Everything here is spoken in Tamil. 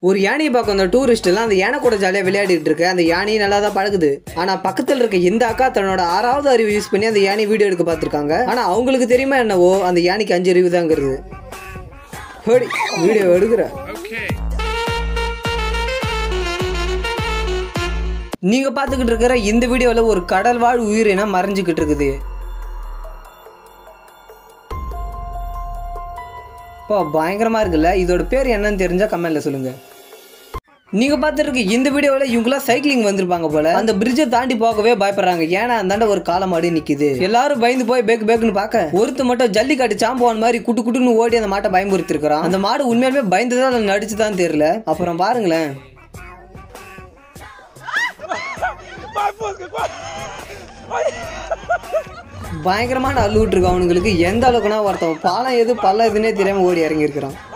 ஒரு யானையை பார்க்க அந்த டூரிஸ்ட் எல்லாம் அந்த யானை கூட ஜாலியாக விளையாடிட்டு இருக்கு அந்த யானையை நல்லா தான் பழகுது ஆனா பக்கத்தில் இருக்க இந்த அக்கா தன்னோட ஆறாவது அறிவு யூஸ் பண்ணி அந்த யானை வீடியோ எடுக்க பார்த்துருக்காங்க ஆனா அவங்களுக்கு தெரியுமா என்னவோ அந்த யானைக்கு அஞ்சு அறிவு தாங்கிறது ஹோடி வீடியோ எடுக்கிற நீங்க பார்த்துக்கிட்டு இருக்கிற இந்த வீடியோவில் ஒரு கடல் வாழ் உயிரினம் மறைஞ்சுக்கிட்டு இருக்குது இப்போ பயங்கரமா இருக்குல்ல இதோட பேர் என்னன்னு தெரிஞ்சா கமெண்ட்ல சொல்லுங்க நீங்க பார்த்துட்டு இருக்க இந்த வீடியோவில் இவங்களாம் சைக்கிளிங் வந்திருப்பாங்க போல அந்த பிரிட்ஜை தாண்டி போகவே பயப்படுறாங்க ஏன்னா அந்தாண்ட ஒரு காலமாடு நிக்குது எல்லாரும் பயந்து போய் பேக்கு பேக்குன்னு பார்க்க ஒருத்த மட்டும் ஜல்லிக்காட்டு சாம்பவான் மாதிரி குட்டு குட்டுன்னு ஓடி அந்த மாட்டை பயமுறுத்தி இருக்கிறான் அந்த மாடு உண்மையாலுமே பயந்துதான் இல்லை நடிச்சு தான் தெரியல அப்புறம் பாருங்களேன் பயங்கரமான அள்ளுவிட்டு இருக்கு அவனுங்களுக்கு எந்த அளவுக்குனா ஒருத்தன் பாலம் எது பள்ளம் எதுன்னே தெரியாம ஓடி இறங்கி இருக்கிறான்